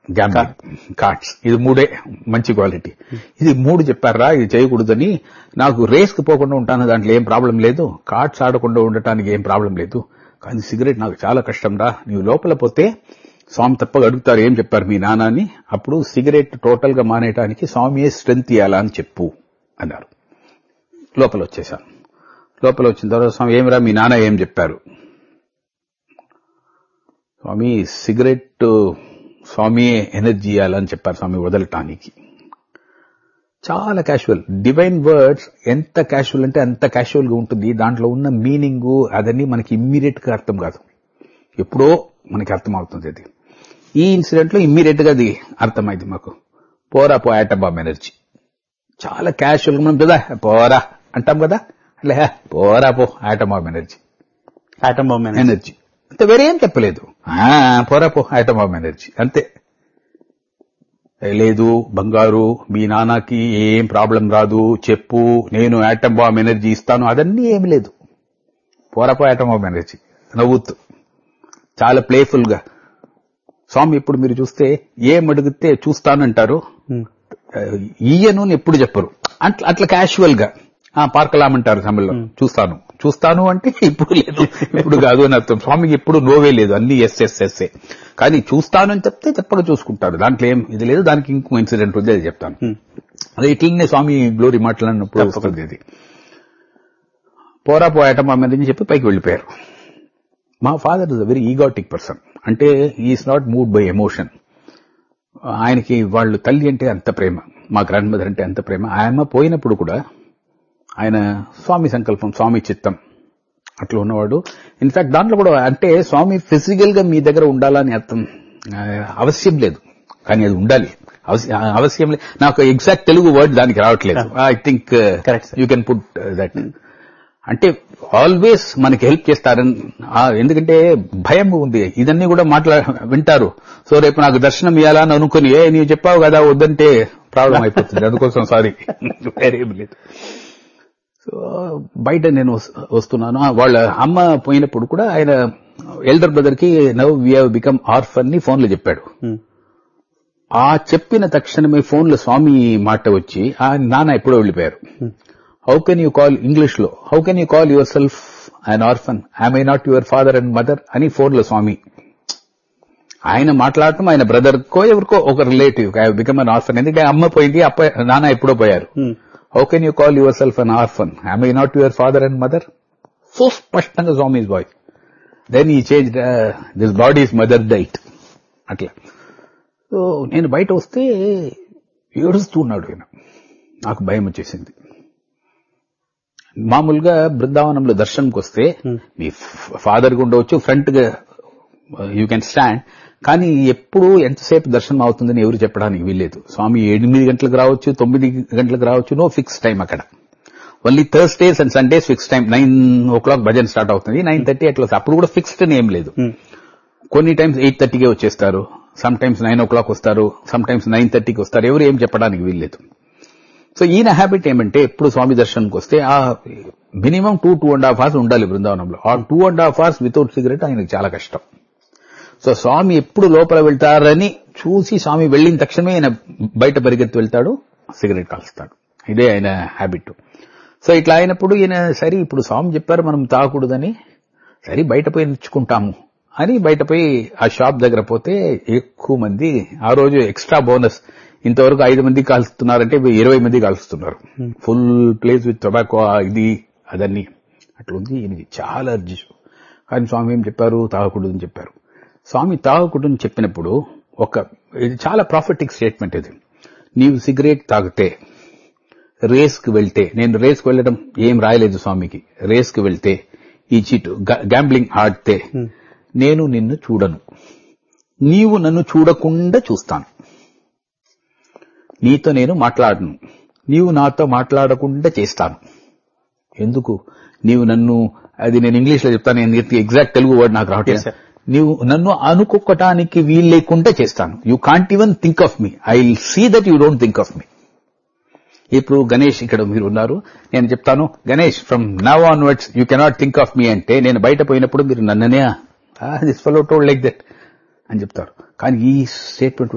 Gambling cards ఇది మూడే మంచి క్వాలిటీ ఇది మూడు చెప్పారా ఇది చేయకూడదని నాకు రేస్ కి పోకుండా ఉంటాను దాంట్లో ఏం ప్రాబ్లం లేదు కార్డ్స్ ఆడకుండా ఉండటానికి ఏం ప్రాబ్లం లేదు కానీ సిగరెట్ నాకు చాలా కష్టం రా నీవు లోపల పోతే స్వామి తప్పగా అడుగుతారు ఏం చెప్పారు మీ నాన్న అని అప్పుడు సిగరెట్ టోటల్ గా మానేయటానికి స్వామియే స్ట్రెంత్ ఇవ్వాలా అని చెప్పు అన్నారు లోపల వచ్చేసాను లోపల వచ్చిన తర్వాత స్వామి ఏమిరా మీ నాన్న ఏం చెప్పారు స్వామి సిగరెట్ స్వామి ఎనర్జీ ఇవ్వాలని చెప్పారు స్వామి వదలటానికి చాలా క్యాషువల్ డివైన్ వర్డ్స్ ఎంత క్యాషువల్ అంటే అంత క్యాషువల్ గా ఉంటుంది దాంట్లో ఉన్న మీనింగ్ అదన్నీ మనకి ఇమ్మీడియట్ గా అర్థం కాదు ఎప్పుడో మనకి అర్థమవుతుంది అది ఈ ఇన్సిడెంట్ లో ఇమ్మీడియట్ గా అది అర్థమైంది మాకు పోరా పో యాటబామ్ ఎనర్జీ చాలా క్యాషువల్ గా మనం కదా పోరా అంటాం కదా అట్లా "హే, పోరా పో atom bomb energy atom bomb energy అంతే వేరే ఏం చెప్పలేదు ఆ, పోరా పో ఐటమ్ ఎనర్జీ అంతే ఏ లేదు బంగారు మీ నాన్నకి ఏం ప్రాబ్లం రాదు చెప్పు నేను యాటమ్ బాంబ్ ఎనర్జీ ఇస్తాను అదన్నీ ఏం లేదు పోరాపో యాటమ్ బాంబ్ ఎనర్జీ నవ్వుతూ చాలా ప్లేఫుల్ గా స్వామి ఇప్పుడు మీరు చూస్తే ఏం అడిగితే చూస్తానంటారు ఆ, ఈయను అని ఎప్పుడు చెప్పరు అట్లా అట్లా క్యాషువల్ గా ఆ పార్కలామంటారు తమిళ్లో చూస్తాను చూస్తాను అంటే ఇప్పుడు లేదు ఇప్పుడు కాదు అని అర్థం స్వామికి ఎప్పుడు నోవే లేదు అన్ని ఎస్ ఎస్ ఎస్ కానీ చూస్తాను అని చెప్తే చెప్పక చూసుకుంటాడు దాంట్లో ఏం ఇది లేదు దానికి ఇంకో ఇన్సిడెంట్ ఉంది అది చెప్తాను అదే ఇట్లనే స్వామి గ్లోరీ మాట్లాడినప్పుడు వస్తుంది ఇది పోరా పోయాటం ఆమె అని చెప్పి పైకి వెళ్ళిపోయారు మా father is a very egotistic person అంటే is not moved by emotion ఆయనకి వాళ్ళు తల్లి అంటే అంత ప్రేమ మా గ్రాండ్ మదర్ అంటే అంత ప్రేమ ఆయమ్మ పోయినప్పుడు కూడా ఆయన స్వామి సంకల్పం స్వామి చిత్తం అట్లా ఉన్నవాడు ఇన్ఫాక్ట్ దాంట్లో కూడా అంటే స్వామి ఫిజికల్ గా మీ దగ్గర ఉండాలని అర్థం ఆ, అవశ్యం లేదు కానీ అది ఉండాలి అవశ్య- ఆ, అవశ్యం లేదు నాకు ఎగ్జాక్ట్ తెలుగు వర్డ్ దానికి రావట్లేదు I think Correct, sir. You can put that అంటే ఆల్వేస్ మనకి హెల్ప్ చేస్తారని ఆ, ఎందుకంటే భయం ఉంది ఇదన్నీ కూడా మాట్లా వింటారు సో రేపు నాకు దర్శనం ఇవ్వాలని అనుకుని ఏ నీవు చెప్పావు కదా వద్దంటే ప్రాబ్లం అయిపోతుంది అందుకోసం సారీ వేరేం లేదు సో బయట నేను వస్- వస్తున్నాను ఆ, వాళ్ళ అమ్మ పోయినప్పుడు కూడా ఆయన ఎల్డర్ బ్రదర్ కి now we have become orphan ని ఫోన్ లో చెప్పాడు ఆ చెప్పిన తక్షణమే ఫోన్ లో స్వామి మాట వచ్చి ఆ నాన్న ఎప్పుడో వెళ్ళిపోయారు how can you call English లో how can you call yourself and orphan I my not your father and mother అని ఫోన్ లో స్వామి ఆయన మాట్లాడటం ఆయన బ్రదర్ కో ఎవరికో ఒక relative I become an orphan ఎందుకంటే అమ్మ పోయింది అప్ప నాన్న ఎప్పుడో పోయారు how can you call yourself an orphan I my not your father and mother so స్పష్టంగా స్వామి ఇస్ బాయ్ దెన్ ఈ change this body is mother died అట్లా సో నేను బయట వస్తే ఏడుస్తున్నాడు ఆయన నాకు భయం వచ్చేసింది మామూలుగా బృందావనంలో దర్శనంకి వస్తే మీ ఫాదర్ గా ఉండవచ్చు ఫ్రంట్ గా యూ కెన్ స్టాండ్ కానీ ఎప్పుడు ఎంతసేపు దర్శనం అవుతుందని ఎవరు చెప్పడానికి వీల్లేదు స్వామి ఎనిమిది గంటలకు రావచ్చు తొమ్మిది గంటలకు రావచ్చు నో ఫిక్స్ టైం అక్కడ only Thursdays and Sundays fix time nine o'clock bhajan start అవుతుంది నైన్ థర్టీ అట్లా అప్పుడు కూడా ఫిక్స్డ్ అని ఏం లేదు కొన్ని టైమ్స్ ఎయిట్ థర్టీకే వచ్చేస్తారు some times nine o'clock వస్తారు సమ్ టైమ్స్ నైన్ థర్టీకి వస్తారు ఎవరు ఏం చెప్పడానికి వీల్లేదు సో ఈయన హ్యాబిట్ ఏమంటే ఎప్పుడు స్వామి దర్శనంకి వస్తే ఆ minimum two two and half hours ఉండాలి బృందావనంలో ఆ two and half hours without cigarette ఆయనకు చాలా కష్టం సో స్వామి ఎప్పుడు లోపల వెళ్తారని చూసి స్వామి వెళ్ళిన తక్షణమే ఆయన బయట పరిగెత్తి వెళ్తాడు సిగరెట్ కాల్స్తాడు ఇదే ఆయన హ్యాబిట్ సో ఇట్లా అయినప్పుడు ఈయన సరే ఇప్పుడు స్వామి చెప్పారు మనం తాగకూడదని సరే బయట పోయి నేర్చుకుంటాము అని బయట పోయి ఆ షాప్ దగ్గర పోతే ఎక్కువ మంది ఆ రోజు ఎక్స్ట్రా బోనస్ ఇంతవరకు ఐదు మంది కాల్స్తున్నారంటే ఇప్పుడు ఇరవై మంది కాల్స్తున్నారు ఫుల్ ప్లేస్ విత్ టొబాకో ఇది అదన్నీ అట్లుంది ఈయనకి చాలా అర్జీ కానీ స్వామి ఏం చెప్పారు తాగకూడదని చెప్పారు స్వామి తాగకూడదని చెప్పినప్పుడు ఒక ఇది చాలా ప్రాఫిటిక్ స్టేట్మెంట్ ఇది నీవు సిగరెట్ తాగితే రేస్ కి వెళ్తే నేను రేస్ కి వెళ్ళడం ఏం రాయలేదు స్వామికి రేస్ కి వెళ్తే ఈ చీటు గ్యాంబ్లింగ్ ఆడితే నేను నిన్ను చూడను నీవు నన్ను చూడకుండా చూస్తాను నీతో నేను మాట్లాడను నీవు నాతో మాట్లాడకుండా చేస్తాను ఎందుకు నీవు నన్ను అది నేను ఇంగ్లీష్ లో చెప్తాను ఎగ్జాక్ట్ తెలుగు వర్డ్ నాకు రావట్లేదు Yes, sir. నీవు నన్ను అనుకోవటానికి వీలు లేకుండా చేస్తాను you can't even think of me I will see that you don't think of me ఇప్పుడు గణేష్ ఇక్కడ మీరు ఉన్నారు నేను చెప్తాను Ganesh from now onwards you cannot think of me అంటే నేను బయట పోయినప్పుడు మీరు నన్ననే this fellow told like that అని చెప్తారు కానీ ఈ స్టేట్మెంట్